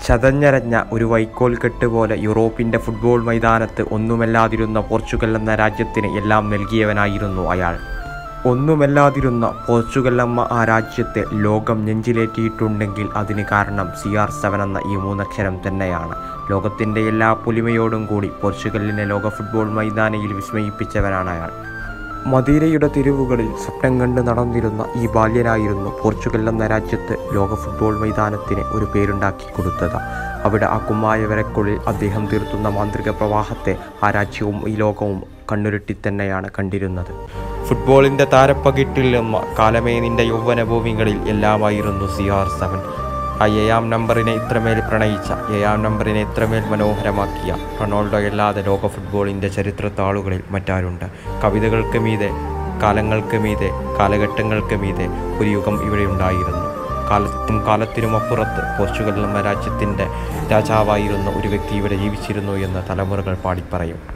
ചതഞ്ഞരഞ്ഞ ഒരു വൈക്കോൽ കെട്ട് പോലെ യൂറോപ്പിൻ്റെ ഫുട്ബോൾ മൈതാനത്ത് ഒന്നുമല്ലാതിരുന്ന പോർച്ചുഗൽ എന്ന രാജ്യത്തിന് എല്ലാം നൽകിയവനായിരുന്നു അയാൾ ഒന്നുമല്ലാതിരുന്ന പോർച്ചുഗൽ എന്ന ആ രാജ്യത്തെ ലോകം നെഞ്ചിലേറ്റിയിട്ടുണ്ടെങ്കിൽ അതിന് കാരണം സി ആർ സെവൻ എന്ന ഈ മൂന്നക്ഷരം തന്നെയാണ് ലോകത്തിൻ്റെ എല്ലാ പൊലിമയോടും കൂടി പോർച്ചുഗലിനെ ലോക ഫുട്ബോൾ മൈതാനയിൽ വിസ്മയിപ്പിച്ചവനാണ് അയാൾ മദീരയുടെ തെരുവുകളിൽ സ്വപ്നം കണ്ട് നടന്നിരുന്ന ഈ ബാല്യനായിരുന്നു പോർച്ചുഗൽ എന്ന രാജ്യത്ത് ലോക ഫുട്ബോൾ മൈതാനത്തിന് ഒരു പേരുണ്ടാക്കി കൊടുത്തത് അവിടെ ആ കുമ്മായ വരക്കുള്ളിൽ അദ്ദേഹം തീർത്തുന്ന മാന്ത്രിക പ്രവാഹത്തെ ആ രാജ്യവും ഈ ലോകവും കണ്ണുരുട്ടി തന്നെയാണ് കണ്ടിരുന്നത് ഫുട്ബോളിൻ്റെ താരപ്പകിട്ടിൽ നിന്ന കാലമേ നിന്റെ യൗവന ഭൂമികളിൽ എല്ലാമായിരുന്നു സി ആർ സെവൻ ആ ഏഴാം നമ്പറിനെ ഇത്രമേൽ പ്രണയിച്ച ഏഴാം നമ്പറിനെ ഇത്രമേൽ മനോഹരമാക്കിയ റൊണാൾഡോ അല്ലാതെ ലോക ഫുട്ബോളിൻ്റെ ചരിത്രത്താളുകളിൽ മറ്റാരുണ്ട് കവിതകൾക്ക് മീതെ കാലങ്ങൾക്ക് മീതെ കാലഘട്ടങ്ങൾക്ക് മീതെ ഒരു യുഗം ഇവിടെ ഉണ്ടായിരുന്നു കാലത്തിനും കാലത്തിനും അപ്പുറത്ത് പോർച്ചുഗൽ എന്ന രാജ്യത്തിൻ്റെ രാജാവായിരുന്ന ഒരു വ്യക്തി ഇവിടെ ജീവിച്ചിരുന്നു എന്ന് തലമുറകൾ പാടിപ്പറയും